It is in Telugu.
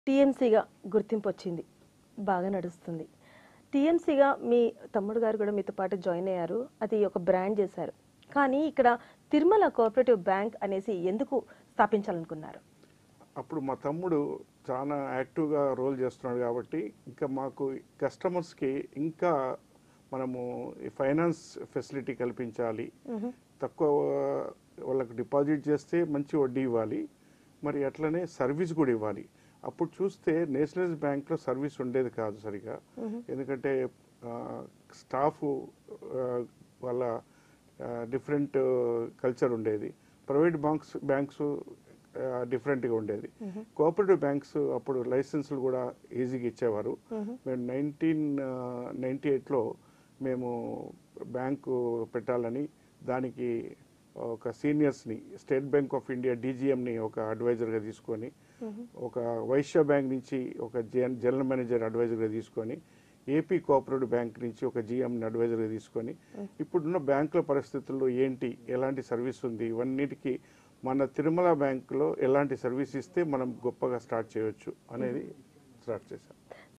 టీఎంసీగా గుర్తింపు వచ్చింది బాగా నడుస్తుంది టీఎంసీగా మీ తమ్ముడు గారు కూడా మీతో పాటు జాయిన్ అయ్యారు అది ఒక బ్రాండ్ చేశారు కానీ ఇక్కడ తిరుమల కోఆపరేటివ్ బ్యాంక్ అనేసి ఎందుకు స్థాపించాలనుకున్నారు అప్పుడు మా తమ్ముడు చాలా యాక్టివ్గా రోల్ చేస్తున్నాడు కాబట్టి ఇంకా మాకు కస్టమర్స్కి ఇంకా మనము ఈ ఫైనాన్స్ ఫెసిలిటీ కల్పించాలి తక్కువ వాళ్ళకి డిపాజిట్ చేస్తే మంచి వడ్డీ ఇవ్వాలి మరి అట్లనే సర్వీస్ కూడా ఇవ్వాలి అప్పుడు చూస్తే నేషనలైజ్ బ్యాంక్లో సర్వీస్ ఉండేది కాదు సరిగా ఎందుకంటే స్టాఫ్ వాళ్ళ డిఫరెంట్ కల్చర్ ఉండేది ప్రైవేట్ బ్యాంక్స్ బ్యాంక్స్ డిఫరెంట్గా ఉండేది కోఆపరేటివ్ బ్యాంక్స్ అప్పుడు లైసెన్సులు కూడా ఈజీగా ఇచ్చేవారు మేము నైన్టీన్ నైంటీ ఎయిట్లో మేము బ్యాంకు పెట్టాలని దానికి ఒక సీనియర్స్ని స్టేట్ బ్యాంక్ ఆఫ్ ఇండియా డీజీఎంని ఒక అడ్వైజర్గా తీసుకొని ఒక వైశ్య బ్యాంక్ నుంచి ఒక జన్ జనరల్ మేనేజర్ అడ్వైజర్గా తీసుకొని ఏపీ కోఆపరేటివ్ బ్యాంక్ నుంచి ఒక జిఎంని అడ్వైజర్గా తీసుకొని ఇప్పుడున్న బ్యాంకుల పరిస్థితుల్లో ఏంటి ఎలాంటి సర్వీస్ ఉంది ఇవన్నిటికీ మన తిరుమల బ్యాంకులో ఎలాంటి సర్వీస్ ఇస్తే మనం గొప్పగా స్టార్ట్ చేయొచ్చు అనేది స్టార్ట్ చేశాం